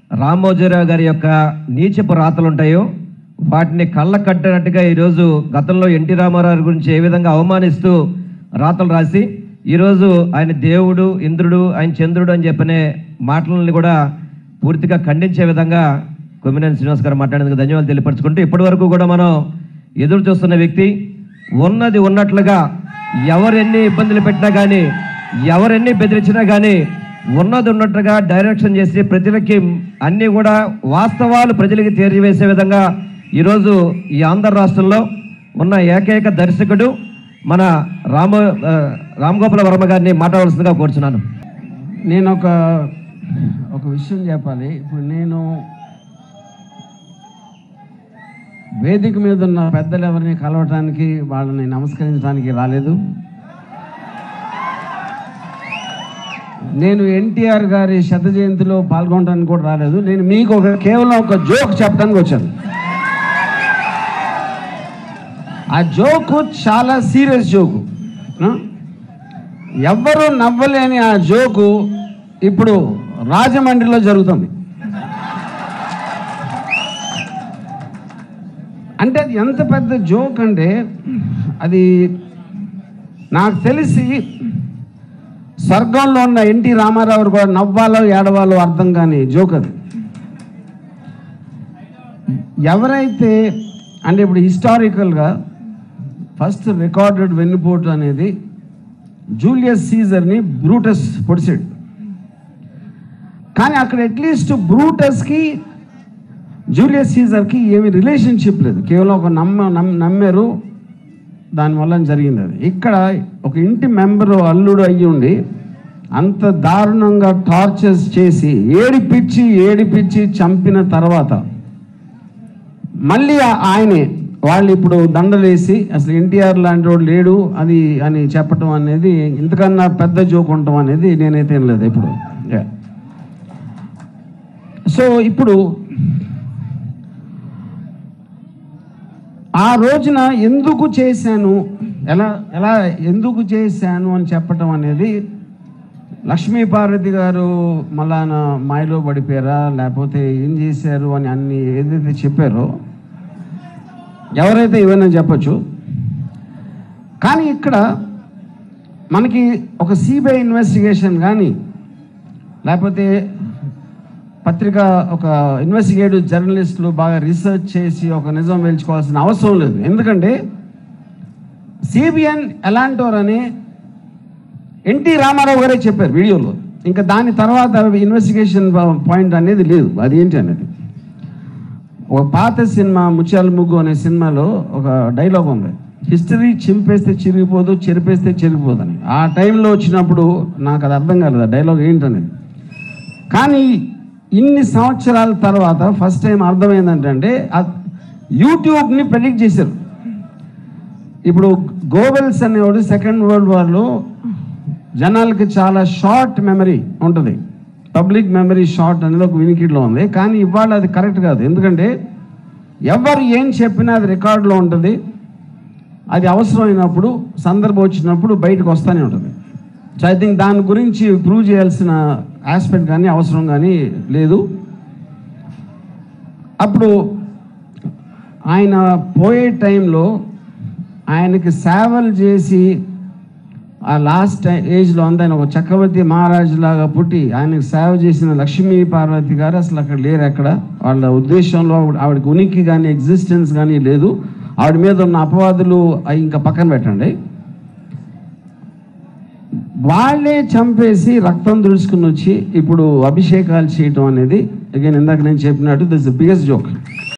రామోజీరావు గారి యొక్క నీచపు రాతలు ఉంటాయో వాటిని కళ్ళ కట్టినట్టుగా ఈరోజు గతంలో ఎన్టీ రామారావు గురించి ఏ విధంగా అవమానిస్తూ రాతలు రాసి ఈరోజు ఆయన దేవుడు ఇంద్రుడు ఆయన చంద్రుడు అని చెప్పనే మాటలని కూడా పూర్తిగా ఖండించే విధంగా కొమ్మినేని శ్రీనివాస్ గారు మాట్లాడేందుకు ధన్యవాదాలు తెలియపరచుకుంటూ ఇప్పటి వరకు కూడా మనం ఎదురు చూస్తున్న వ్యక్తి ఉన్నది ఉన్నట్లుగా ఎవరెన్ని ఇబ్బందులు పెట్టినా కానీ ఎవరెన్ని బెదిరించినా కానీ ఉన్నది ఉన్నట్టుగా డైరెక్షన్ చేసి ప్రజలకి అన్నీ కూడా వాస్తవాలు ప్రజలకి తెలియవేసే విధంగా ఈరోజు ఈ ఆంధ్ర రాష్ట్రంలో ఉన్న ఏకైక దర్శకుడు మన రామ ఆ, రామ్ గోపాల వర్మ గారిని మాట్లాడవలసిందిగా కోరుచున్నాను నేను ఒక ఒక విషయం చెప్పాలి ఇప్పుడు నేను వేదిక మీద ఉన్న పెద్దలు ఎవరిని కలవటానికి వాళ్ళని నమస్కరించడానికి రాలేదు నేను ఎన్టీఆర్ గారి శత జయంతిలో పాల్గొనడానికి కూడా రాలేదు నేను మీకు ఒక కేవలం ఒక జోక్ చెప్పడానికి వచ్చాను ఆ జోకు చాలా సీరియస్ జోకు ఆ? ఎవ్వరూ నవ్వలేని ఆ జోకు ఇప్పుడు రాజమండ్రిలో జరుగుతుంది అంటే అది ఎంత పెద్ద జోక్ అంటే అది నాకు తెలిసి స్వర్గంలో ఉన్న ఎన్టీ రామారావు కూడా నవ్వాలో ఏడవాలో అర్థం కాని జోక్ అది ఎవరైతే అంటే ఇప్పుడు హిస్టారికల్గా ఫస్ట్ రికార్డెడ్ వెన్నుపోటు అనేది జూలియస్ సీజర్ని బ్రూటస్ పొడిచాడు కానీ అక్కడ అట్లీస్ట్ బ్రూటస్కి జూలియస్ సీజర్కి ఏమి రిలేషన్షిప్ లేదు కేవలం ఒక నమ్మ నమ్- నమ్మారు దానివల్ల జరిగింది అది ఇక్కడ ఒక ఇంటి మెంబరు అల్లుడు అయ్యి ఉండి అంత దారుణంగా టార్చర్స్ చేసి ఏడిపిచ్చి ఏడిపిచ్చి చంపిన తర్వాత మళ్ళీ ఆ- ఆయనే వాళ్ళు ఇప్పుడు దండలేసి అసలు ఎన్టీఆర్ లాంటి వాడు లేడు అది అని చెప్పటం అనేది ఇంతకన్నా పెద్ద జోక్ ఉండటం అనేది నేనైతే ఏం లేదు ఇప్పుడు Yeah. సో ఇప్పుడు ఆ రోజున ఎందుకు చేశాను ఎలా ఎలా ఎందుకు చేశాను అని చెప్పటం అనేది లక్ష్మీ పార్వతి గారు మళ్ళా నా మాయలో పడిపోయారా లేకపోతే ఏం చేశారు అని అన్ని ఏదైతే చెప్పారో ఎవరైతే ఇవన్నీ చెప్పొచ్చు కానీ ఇక్కడ మనకి ఒక సిబిఐ ఇన్వెస్టిగేషన్ కానీ లేకపోతే పత్రిక ఒక ఇన్వెస్టిగేటివ్ జర్నలిస్టులు బాగా రీసెర్చ్ చేసి ఒక నిజం వెలుచుకోవాల్సిన అవసరం లేదు ఎందుకంటే సిబిఎన్ ఎలాంటోరని ఎన్టీ రామారావు గారే చెప్పారు వీడియోలో ఇంకా దాని తర్వాత ఇన్వెస్టిగేషన్ పాయింట్ అనేది లేదు అది ఏంటి అనేది ఒక పాత సినిమా ముత్యాల ముగ్గు అనే సినిమాలో ఒక డైలాగ్ ఉంది హిస్టరీ చింపేస్తే చిరిగిపోదు చెరిపేస్తే చెరిగిపోదు అని ఆ టైంలో వచ్చినప్పుడు నాకు అది అర్థం కాలేదు ఆ డైలాగ్ ఏంటనేది కానీ ఇన్ని సంవత్సరాల తర్వాత ఫస్ట్ టైం అర్థమైందంటే యూట్యూబ్ని ప్రెడిక్ట్ చేశారు ఇప్పుడు గోవెల్స్ అనేవాడు సెకండ్ వరల్డ్ వార్లో జనాలకి చాలా షార్ట్ మెమరీ ఉంటుంది పబ్లిక్ మెమరీ షార్ట్ అనేది ఒక వినికిడిలో ఉంది కానీ ఇవాళ అది కరెక్ట్ కాదు ఎందుకంటే ఎవరు ఏం చెప్పినా అది రికార్డులో ఉంటుంది అది అవసరమైనప్పుడు సందర్భం వచ్చినప్పుడు బయటకు వస్తూనే ఉంటుంది సో ఐ థింక్ దాని గురించి ప్రూవ్ చేయాల్సిన ఆస్పెక్ట్ కానీ అవసరం కానీ లేదు అప్పుడు ఆయన పోయే టైంలో ఆయనకి సేవలు చేసి ఆ లాస్ట్ ఏజ్లో అంతా ఆయన ఒక చక్రవర్తి మహారాజు లాగా పుట్టి ఆయనకు సేవ చేసిన లక్ష్మీ పార్వతి గారు అసలు అక్కడ లేరు ఎక్కడ వాళ్ళ ఉద్దేశంలో ఆవిడ- ఆవిడకి ఉనికి కానీ ఎగ్జిస్టెన్స్ కానీ లేదు ఆవిడ మీద ఉన్న అపవాదులు అవి ఇంకా పక్కన పెట్టండి వాళ్ళే చంపేసి రక్తం దుడుచుకుని వచ్చి ఇప్పుడు అభిషేకాలు చేయటం అనేది అగైన్ ఇందాక నేను చెప్పినట్టు దిస్ బిగ్గెస్ట్ జోక్